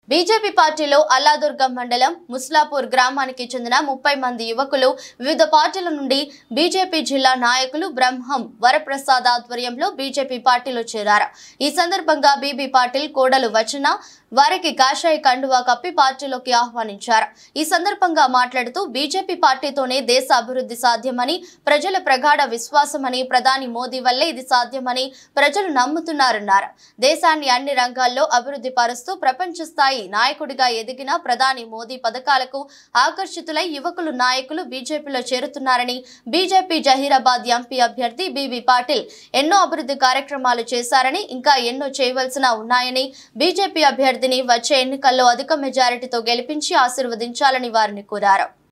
BJP పార్టీలో అల్లాదుర్గం మండలం ముస్లాపూర్ గ్రామానికి చెందిన ముప్పై మంది యువకులు వివిధ పార్టీల నుండి బీజేపీ జిల్లా నాయకులు బ్రహ్మం వరప్రసాద్ ఆధ్వర్యంలో బీజేపీ పార్టీలో చేరారు ఈ సందర్భంగా బీబీ పాటిల్ కోడలు వచన వారికి కాషాయ కండువా కప్పి పార్టీలోకి ఆహ్వానించారు ఈ సందర్భంగా మాట్లాడుతూ బీజేపీ పార్టీతోనే దేశ అభివృద్ధి సాధ్యమని ప్రజల ప్రగాఢ విశ్వాసమని ప్రధాని మోదీ వల్లే ఇది సాధ్యమని ప్రజలు నమ్ముతున్నారన్నారు దేశాన్ని అన్ని రంగాల్లో అభివృద్ధి పరుస్తూ ప్రపంచ స్థాయి నాయకుడిగా ఎదిగిన ప్రధాని మోదీ పథకాలకు ఆకర్షితులై యువకులు నాయకులు బీజేపీలో చేరుతున్నారని బీజేపీ జహీరాబాద్ ఎంపీ అభ్యర్థి బీబీ పాటిల్ ఎన్నో అభివృద్ధి కార్యక్రమాలు చేశారని ఇంకా ఎన్నో చేయవలసిన ఉన్నాయని బీజేపీ అభ్యర్థిని వచ్చే ఎన్నికల్లో అధిక మెజారిటీతో గెలిపించి ఆశీర్వదించాలని వారిని కోరారు